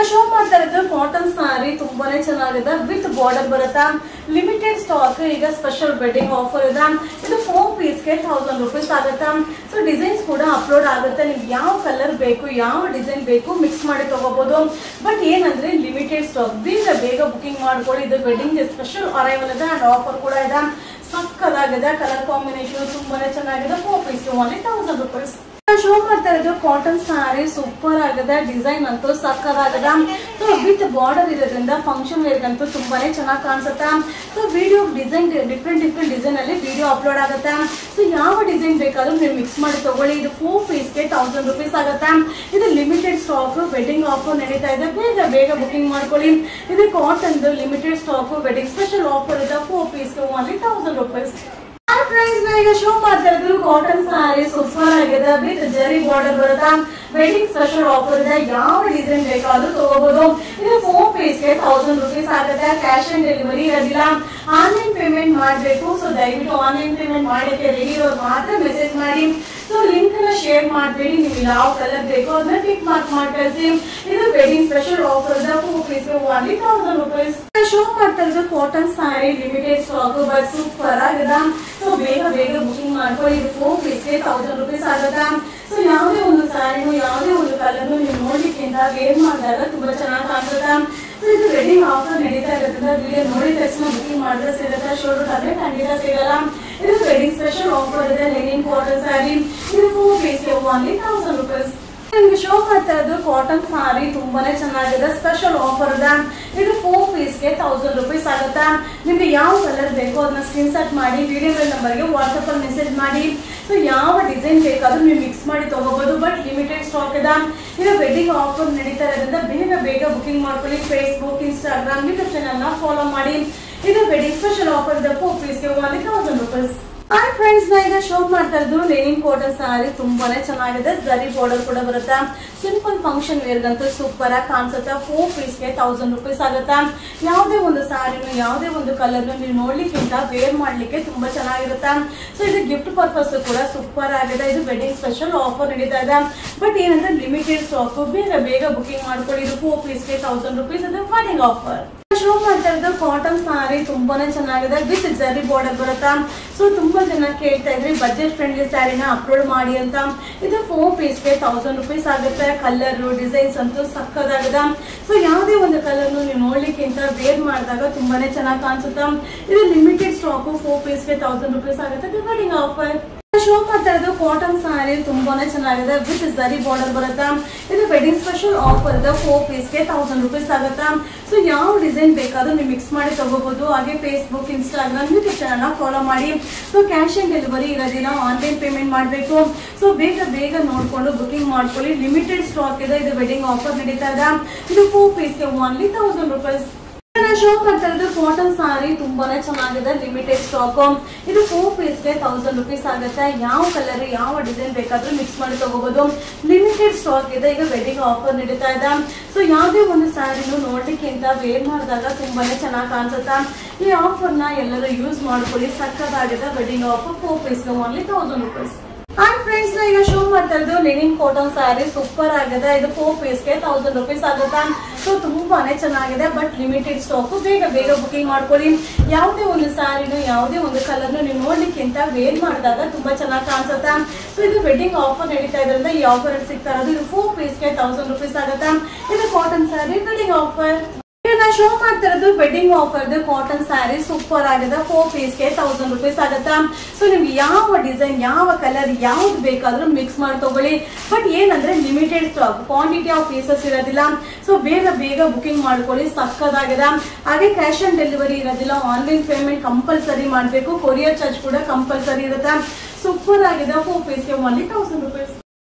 show ಮಾಡ್ತಾ ಇರೋದು cotton sari ತುಂಬಾನೇ ಚೆನ್ನಾಗಿದೆ ವಿತ್ ಬಾರ್ಡರ್ ಬರುತ್ತಾ ಲಿಮಿಟೆಡ್ ಸ್ಟಾಕ್ ಈಗ ಸ್ಪೆಷಲ್ ವೆಡ್ಡಿಂಗ್ ಆಫರ್ ಇದೆ ಇದು ಫೋರ್ ಪೀಸ್ಗೆ ತೌಸಂಡ್ ರುಪೀಸ್ ಆಗುತ್ತೆ ಸೊ ಡಿಸೈನ್ಸ್ ಕೂಡ ಅಪ್ಲೋಡ್ ಆಗುತ್ತೆ ನಿಮ್ಗೆ ಯಾವ ಕಲರ್ ಬೇಕು ಯಾವ ಡಿಸೈನ್ ಬೇಕು ಮಿಕ್ಸ್ ಮಾಡಿ ತಗೋಬಹುದು ಬಟ್ ಏನಂದ್ರೆ ಲಿಮಿಟೆಡ್ ಸ್ಟಾಕ್ ಬೇಗ ಬೇಗ ಬುಕಿಂಗ್ ಮಾಡ್ಕೊಳ್ಳಿ ಇದು ವೆಡ್ಡಿಂಗ್ ಸ್ಪೆಷಲ್ ಅರೈವಲ್ ಇದೆ ಅಂಡ್ ಆಫರ್ ಕೂಡ ಇದೆ ಸಕ್ಕದಾಗಿದೆ ಕಲರ್ ಕಾಂಬಿನೇಷನ್ ತುಂಬಾನೇ ಚೆನ್ನಾಗಿದೆ ಫೋರ್ ಪೀಸ್ಗೆ ಓನ್ಲಿ ತೌಸಂಡ್ ರುಪೀಸ್ ಶೋ ಮಾಡ್ತಾ ಇರೋದು ಕಾಟನ್ ಸಾರಿ ಸೂಪರ್ ಆಗಿದೆ ಡಿಸೈನ್ ಅಂತೂ ಸಕ್ಕದಾಗಿದೆ ಸೊ ವಿತ್ ಬಾರ್ಡರ್ ಇರೋದ್ರಿಂದ ಫಂಕ್ಷನ್ ವೇರ್ಗಂತೂ ತುಂಬಾನೇ ಚೆನ್ನಾಗಿ ಕಾಣಿಸುತ್ತೆ so video design different different design ಅಲ್ಲಿ ವಿಡಿಯೋ ಅಪ್ಲೋಡ್ ಆಗುತ್ತೆ ಸೊ ಯಾವ ಡಿಸೈನ್ ಬೇಕಾದ್ರೂ ನೀವು ಮಿಕ್ಸ್ ಮಾಡಿ ತಗೊಳ್ಳಿ ಇದು ಫೋರ್ ಪೀಸ್ಗೆ ತೌಸಂಡ್ ರುಪೀಸ್ ಆಗುತ್ತೆ ಇದು ಲಿಮಿಟೆಡ್ ಸ್ಟಾಕ್ ವೆಡ್ಡಿಂಗ್ ಆಫರ್ ನಡೀತಾ ಇದೆ ಬೇಗ ಬೇಗ ಬುಕಿಂಗ್ ಮಾಡ್ಕೊಳ್ಳಿ ಇದು cotton limited stock wedding special offer ಇದೆ ಫೋರ್ ಪೀಸ್ಗೆ ಓನ್ಲಿ ತೌಸಂಡ್ ರುಪೀಸ್ ಫ್ರೆಂಡ್ಸ್ ಈಗ ಶೋ ಮಾಡ್ತಾ ಇರೋದು ಕಾಟನ್ ಸಾರಿ ಸೂಪರ್ ಆಗಿದೆ ವಿತ್ ಜರಿ ಬಾರ್ಡರ್ ಬರುತ್ತಾ ವೆಡ್ಡಿಂಗ್ ಸ್ಪೆಷಲ್ ಆಫರ್ ಇದೆ ಯಾವ ಡಿಸೈನ್ ಬೇಕಾದ್ರೂ ತಗೋಬಹುದು ಇದು ಫೋರ್ ಪೀಸ್ಗೆ ತೌಸಂಡ್ ರುಪೀಸ್ ಆಗುತ್ತೆ ಕ್ಯಾಶ್ ಆನ್ ಡೆಲಿವರಿ ಇರೋದಿಲ್ಲ ಆನ್ಲೈನ್ ಪೇಮೆಂಟ್ ಮಾಡಬೇಕು ಸೊ ದಯವಿಟ್ಟು ಆನ್ಲೈನ್ ಪೇಮೆಂಟ್ ಮಾಡಲಿಕ್ಕೆ ರೆಡಿ ಇರೋರು ಮಾತ್ರ ಮೆಸೇಜ್ ಮಾಡಿ ಸೊ ಲಿಂಕ್ ಅನ್ನ ಶೇರ್ ಮಾಡಬೇಡಿ ನೀವು ಯಾವ ಕಲರ್ ಬೇಕೋ ಅದನ್ನ ಟಿಕ್ ಮಾರ್ಕ್ ಮಾಡಿ ಕಳಿಸಿ ಇದು ವೆಡ್ಡಿಂಗ್ ಸ್ಪೆಷಲ್ ಆಫರ್ ಇದೆ ಫೋರ್ ಪೀಸ್ಗೆ ಓನ್ಲಿ ತೌಸಂಡ್ ರುಪೀಸ್ ಶೋ ಮಾಡ್ತಾ ಇರೋದು cotton sari limited stock but super ಆಗಿದೆ ಸೊ ಬೇಗ ಬೇಗ ಬುಕಿಂಗ್ ಮಾಡ್ಕೊಳ್ಳಿ ಇದು ಫೋರ್ ಪೀಸ್ಗೆ ತೌಸಂಡ್ ರುಪೀಸ್ ಆಗುತ್ತೆ ಸೊ ಯಾವುದೇ ಒಂದು ಸ್ಯಾರಿನೂ ಯಾವುದೇ ಒಂದು ಕಲರ್ನು ನೀವು ನೋಡ್ಲಿಕ್ಕಿಂತ ವೇರ್ ಮಾಡಿದಾಗ ತುಂಬಾ ಚೆನ್ನಾಗಿ ಕಾಣಿಸುತ್ತೆ ಸೊ ಇದು ವೆಡ್ಡಿಂಗ್ ಆಫರ್ ನಡೀತಾ ಇರೋದ್ರಿಂದ ವಿಡಿಯೋ ನೋಡಿದ ತಕ್ಷಣ ಬುಕಿಂಗ್ ಮಾಡಿದ್ರೆ ಸಿಗುತ್ತೆ ಶೋರು ಆದ್ರೆ ಖಂಡಿತ ಸಿಗಲ್ಲ ಇದು ವೆಡ್ಡಿಂಗ್ ಸ್ಪೆಷಲ್ ಆಫರ್ ಇದೆ ಲೆನಿನ್ ಕಾಟನ್ ಸ್ಯಾರಿ ಇದು ಫೋರ್ ಪೀಸ್ಗೆ ಓನ್ಲಿ ತೌಸಂಡ್ ರುಪೀಸ್ ನಿಮ್ಗೆ ಶೋ ಮಾಡ್ತಾ ಇರೋದು ಕಾಟನ್ ಸಾರಿ ತುಂಬಾನೇ ಚೆನ್ನಾಗಿದೆ ಸ್ಪೆಷಲ್ ಆಫರ್ ಇದೆ ಇದು ಫೋರ್ ಪೀಸ್ಗೆ ತೌಸಂಡ್ ರುಪೀಸ್ ಆಗುತ್ತೆ ನಿಮ್ಗೆ ಯಾವ ಕಲರ್ ಬೇಕೋ ಅದನ್ನ ಸ್ಕ್ರೀನ್ ಶಾಟ್ ಮಾಡಿ ವಿಡಿಯೋ ನಂಬರ್ಗೆ ವಾಟ್ಸಪ್ ಅಲ್ಲಿ ಮೆಸೇಜ್ ಮಾಡಿ ಸೊ ಯಾವ ಡಿಸೈನ್ ಬೇಕಾದ್ರೂ ನೀವು ಮಿಕ್ಸ್ ಮಾಡಿ ತಗೋಬಹುದು ಬಟ್ ಲಿಮಿಟೆಡ್ ಸ್ಟಾಕ್ ಇದೆ ಇದು ವೆಡ್ಡಿಂಗ್ ಆಫರ್ ನಡೀತಾ ಇರೋದ್ರಿಂದ ಬೇಗ ಬೇಗ ಬುಕಿಂಗ್ ಮಾಡ್ಕೊಳ್ಳಿ ಫೇಸ್ಬುಕ್ ಇನ್ಸ್ಟಾಗ್ರಾಮ್ ಯೂಟ್ಯೂಬ್ ಚಾನಲ್ ನ ಫಾಲೋ ಮಾಡಿ ಇದು ವೆಡ್ಡಿಂಗ್ ಸ್ಪೆಷಲ್ ಆಫರ್ ಇದೆ ಫೋರ್ ಪೀಸ್ಗೆ only thousand rupees hi friends ನಾ ಈಗ ಶೋ ಮಾಡ್ತಾ ಇರೋದು ಲೆನಿನ್ ಕಾಟನ್ ಸಾರಿ ತುಂಬಾನೇ ಚೆನ್ನಾಗಿದೆ ಜರಿ ಬಾರ್ಡರ್ ಕೂಡ ಬರುತ್ತೆ ಸಿಂಪಲ್ ಫಂಕ್ಷನ್ ವೇರ್ಗಂತೂ ಸೂಪರ್ ಆಗಿ ಕಾಣಿಸುತ್ತೆ ಫೋರ್ ಪೀಸ್ಗೆ ತೌಸಂಡ್ ರುಪೀಸ್ ಆಗುತ್ತೆ ಯಾವುದೇ ಒಂದು ಸಾರಿನು ಯಾವುದೇ ಒಂದು ಕಲರ್ ನೀವು ನೋಡ್ಲಿಕ್ಕಿಂತ ವೇರ್ ಮಾಡ್ಲಿಕ್ಕೆ ತುಂಬಾ ಚೆನ್ನಾಗಿರುತ್ತೆ ಸೊ ಇದು ಗಿಫ್ಟ್ ಪರ್ಪಸ್ ಕೂಡ ಸೂಪರ್ ಆಗಿದೆ ಇದು ವೆಡ್ಡಿಂಗ್ ಸ್ಪೆಷಲ್ ಆಫರ್ ನಡೀತಾ ಇದೆ ಬಟ್ ಏನಂದ್ರೆ ಲಿಮಿಟೆಡ್ ಸ್ಟಾಕ್ ಬೇಗ ಬೇಗ ಬುಕಿಂಗ್ ಮಾಡ್ಕೊಳ್ಳಿ ಇದು ಫೋರ್ ಪೀಸ್ಗೆ ತೌಸಂಡ್ ರುಪೀಸ್ ಇದು ವೆಡ್ಡಿಂಗ್ ಆಫರ್ ಶೋ ಮಾಡ್ತಾ ಇರೋದು ಕಾಟನ್ ಸಾರಿ ತುಂಬಾನೇ ಚೆನ್ನಾಗಿದೆ ವಿತ್ ಜರಿ ಬಾರ್ಡರ್ ಬರುತ್ತಾ ಸೊ ತುಂಬಾ ಜನ ಕೇಳ್ತಾ ಇದ್ರಿ ಬಜೆಟ್ ಫ್ರೆಂಡ್ಲಿ ಸ್ಯಾರಿನ ಅಪ್ಲೋಡ್ ಮಾಡಿ ಅಂತ ಇದು ಫೋರ್ ಪೀಸ್ಗೆ ತೌಸಂಡ್ ರುಪೀಸ್ ಆಗುತ್ತೆ ಕಲರ್ ಡಿಸೈನ್ಸ್ ಅಂತೂ ಸಕ್ಕದಾಗಿದೆ ಸೊ ಯಾವುದೇ ಒಂದು ಕಲರ್ ನೀವು ನೋಡ್ಲಿಕ್ಕಿಂತ ವೇರ್ ಮಾಡಿದಾಗ ತುಂಬಾನೇ ಚೆನ್ನಾಗಿ ಕಾಣಿಸುತ್ತೆ ಇದು ಲಿಮಿಟೆಡ್ ಸ್ಟಾಕ್ ಫೋರ್ ಪೀಸ್ಗೆ ತೌಸಂಡ್ ರುಪೀಸ್ ಆಗುತ್ತೆ ಡಿವೈಡಿಂಗ್ ಆಫರ್ ಶೋ ಮಾಡ್ತಾ ಇರೋದು ಕಾಟನ್ ಸಾರಿ ತುಂಬಾನೇ ಚೆನ್ನಾಗಿದೆ ವಿತ್ ಜರಿ ಬಾರ್ಡರ್ ಬರುತ್ತಾ ಇದು ವೆಡ್ಡಿಂಗ್ ಸ್ಪೆಷಲ್ ಆಫರ್ ಇದೆ ಫೋರ್ ಪೀಸ್ಗೆ ತೌಸಂಡ್ ರುಪೀಸ್ ಆಗುತ್ತಾ ಸೊ ಯಾವ ಡಿಸೈನ್ ಬೇಕಾದ್ರೂ ನೀವು ಮಿಕ್ಸ್ ಮಾಡಿ ತಗೋಬಹುದು ಹಾಗೆ Facebook Instagram YouTube channel follow ಮಾಡಿ ಸೊ ಕ್ಯಾಶ್ ಆನ್ ಡೆಲಿವರಿ ಇರೋದಿಲ್ಲ ಆನ್ಲೈನ್ ಪೇಮೆಂಟ್ ಮಾಡಬೇಕು ಸೊ ಬೇಗ ಬೇಗ ನೋಡ್ಕೊಂಡು ಬುಕಿಂಗ್ ಮಾಡ್ಕೊಳ್ಳಿ ಲಿಮಿಟೆಡ್ ಸ್ಟಾಕ್ ಇದೆ ಇದು ವೆಡ್ಡಿಂಗ್ ಆಫರ್ ನಡೀತಾ ಇದೆ ಇದು ಫೋರ್ ಪೀಸ್ಗೆ ಓನ್ಲಿ ತೌಸಂಡ್ ರುಪೀಸ್ ಶೋ ಮಾಡ್ತಾ ಇರೋದು ಕಾಟನ್ ಸಾರಿ ತುಂಬಾನೇ ಚೆನ್ನಾಗಿದೆ ಲಿಮಿಟೆಡ್ ಸ್ಟಾಕ್ ಇದು ಫೋರ್ ಪೀಸ್ಗೆ ತೌಸಂಡ್ ರುಪೀಸ್ ಆಗುತ್ತೆ ಯಾವ ಕಲರ್ ಯಾವ ಡಿಸೈನ್ ಬೇಕಾದ್ರೂ ಮಿಕ್ಸ್ ಮಾಡಿ ತಗೋಬಹುದು ಲಿಮಿಟೆಡ್ ಸ್ಟಾಕ್ ಇದೆ ಈಗ ವೆಡ್ಡಿಂಗ್ ಆಫರ್ ನಡೀತಾ ಇದೆ ಸೊ ಯಾವುದೇ ಒಂದು ಸ್ಯಾರಿನು ನೋಡ್ಲಿಕ್ಕಿಂತ ವೇರ್ ಮಾಡಿದಾಗ ತುಂಬಾನೇ ಚೆನ್ನಾಗಿ ಕಾಣಿಸುತ್ತೆ ಈ ಆಫರ್ ನ ಎಲ್ಲರೂ ಯೂಸ್ ಮಾಡ್ಕೊಳ್ಳಿ ಸಕ್ಕದಾಗಿದೆ ವೆಡ್ಡಿಂಗ್ ಆಫರ್ ಫೋರ್ ಪೀಸ್ಗೆ only thousand rupees hi friends ನಾ ಈಗ ಶೋ ಮಾಡ್ತಾ ಇರೋದು ಲಿನಿನ್ ಕಾಟನ್ ಸ್ಯಾರಿ ಸೂಪರ್ ಆಗಿದೆ ಇದು ಫೋರ್ ಪೀಸ್ಗೆ ತೌಸಂಡ್ ರುಪೀಸ್ ಆಗುತ್ತೆ ಸೊ ತುಂಬಾನೇ ಚೆನ್ನಾಗಿದೆ ಬಟ್ ಲಿಮಿಟೆಡ್ ಸ್ಟಾಕ್ ಬೇಗ ಬೇಗ ಬುಕಿಂಗ್ ಮಾಡ್ಕೊಳ್ಳಿ ಯಾವುದೇ ಒಂದು ಸ್ಯಾರಿನು ಯಾವುದೇ ಒಂದು ಕಲರ್ನು ನೀವು ನೋಡ್ಲಿಕ್ಕಿಂತ ವೇರ್ ಮಾಡಿದಾಗ ತುಂಬಾ ಚೆನ್ನಾಗಿ ಕಾಣಿಸುತ್ತೆ ಸೊ ಇದು ವೆಡ್ಡಿಂಗ್ ಆಫರ್ ನಡೀತಾ ಇದ್ರಿಂದ ಈ ಆಫರ್ ಅಲ್ಲಿ ಸಿಗ್ತಾ ಇರೋದು ಇದು ಫೋರ್ ಪೀಸ್ಗೆ ತೌಸಂಡ್ ರುಪೀಸ್ ಆಗುತ್ತೆ ಇದು ಕಾಟನ್ ಸ್ಯಾರಿ ವೆಡ್ಡಿಂಗ್ ಆಫರ್ ನಾ ಶೋ ಮಾಡ್ತಾ ಇರೋದು wedding offer cotton sari super ಆಗಿದೆ ಫೋರ್ ಪೀಸ್ಗೆ ತೌಸಂಡ್ ರುಪೀಸ್ ಆಗುತ್ತಾ ಸೊ ನಿಮ್ಗೆ ಯಾವ ಡಿಸೈನ್ ಯಾವ ಕಲರ್ ಯಾವ್ದು ಬೇಕಾದ್ರೂ ಮಿಕ್ಸ್ ಮಾಡಿ ತಗೊಳ್ಳಿ ಬಟ್ ಏನಂದ್ರೆ limited stock quantity of pieces ಇರೋದಿಲ್ಲ ಸೊ ಬೇಗ ಬೇಗ ಬುಕಿಂಗ್ ಮಾಡ್ಕೊಳ್ಳಿ ಸಕ್ಕದಾಗಿದೆ ಹಾಗೆ ಕ್ಯಾಶ್ ಆನ್ ಡೆಲಿವರಿ ಇರೋದಿಲ್ಲ ಆನ್ಲೈನ್ ಪೇಮೆಂಟ್ ಕಂಪಲ್ಸರಿ ಮಾಡಬೇಕು ಕೊರಿಯರ್ ಚಾರ್ಜ್ ಕೂಡ ಕಂಪಲ್ಸರಿ ಇರುತ್ತೆ ಸೂಪರ್ ಆಗಿದೆ ಫೋರ್ ಪೀಸ್ಗೆ ಓನ್ಲಿ ತೌಸಂಡ್ ರುಪೀಸ್